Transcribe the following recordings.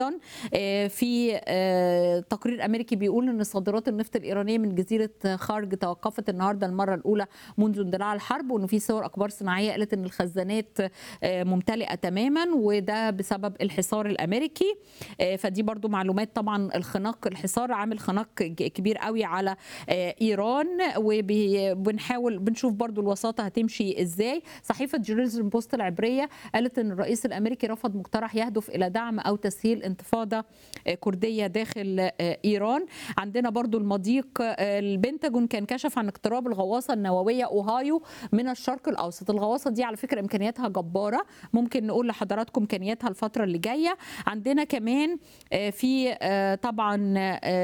في تقرير امريكي بيقول ان صادرات النفط الايرانيه من جزيره خارج توقفت النهارده المره الاولى منذ اندلاع الحرب وانه في صور اخبار صناعيه قالت ان الخزانات ممتلئه تماما وده بسبب الحصار الامريكي فدي برضو معلومات طبعا الخناق الحصار عامل خناق كبير قوي على ايران وبنحاول بنشوف برضو الوساطه هتمشي ازاي صحيفه جيروزلم بوست العبريه قالت ان الرئيس الامريكي رفض مقترح يهدف الى دعم او تسهيل انتفاضه كرديه داخل ايران عندنا برضو المضيق البنتاجون كان كشف عن اقتراب الغواصه النوويه اوهايو من الشرق الاوسط الغواصه دي على فكره امكانياتها جباره ممكن نقول لحضراتكم امكانياتها الفتره اللي جايه عندنا كمان في طبعا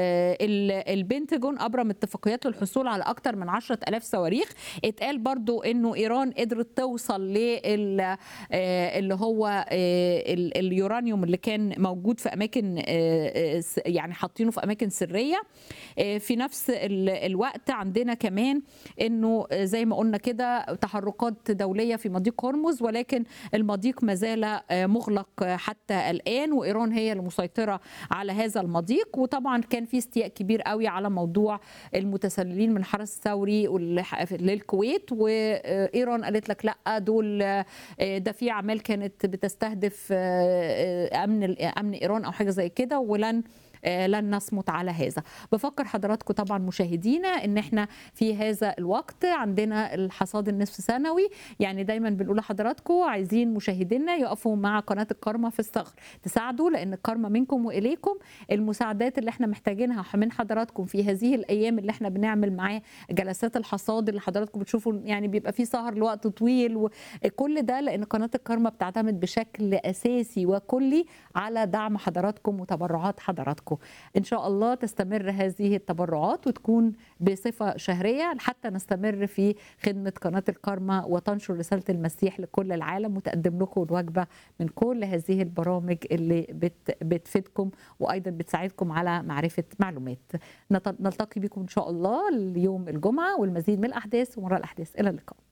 البنتاجون ابرم اتفاقيات للحصول على اكثر من 10000 صواريخ اتقال برضو انه ايران قدرت توصل لل اللي هو اليورانيوم اللي كان موجود في اماكن يعني حاطينه في اماكن سريه في نفس الوقت عندنا كمان انه زي ما قلنا كده تحركات دوليه في مضيق هرمز ولكن المضيق ما زال مغلق حتى الان وايران هي المسيطره على هذا المضيق وطبعا كان في استياء كبير قوي على موضوع المتسللين من الحرس الثوري للكويت وايران قالت لك لا دول ده في اعمال كانت بتستهدف امن امن ايران او حاجه زي كده ولن لن نصمت على هذا بفكر حضراتكم طبعا مشاهدينا ان احنا في هذا الوقت عندنا الحصاد النصف سنوي يعني دايما بنقول لحضراتكم عايزين مشاهدينا يقفوا مع قناه الكرمه في الصخر تساعدوا لان الكرمه منكم واليكم المساعدات اللي احنا محتاجينها من حضراتكم في هذه الايام اللي احنا بنعمل معاه جلسات الحصاد اللي حضراتكم بتشوفوا يعني بيبقى في سهر لوقت طويل وكل ده لان قناه الكرمه بتعتمد بشكل اساسي وكلي على دعم حضراتكم وتبرعات حضراتكم ان شاء الله تستمر هذه التبرعات وتكون بصفه شهريه حتى نستمر في خدمه قناه الكارما وتنشر رساله المسيح لكل العالم وتقدم لكم الوجبه من كل هذه البرامج اللي بت بتفيدكم وايضا بتساعدكم على معرفه معلومات نلتقي بكم ان شاء الله اليوم الجمعه والمزيد من الاحداث ومراء الاحداث الى اللقاء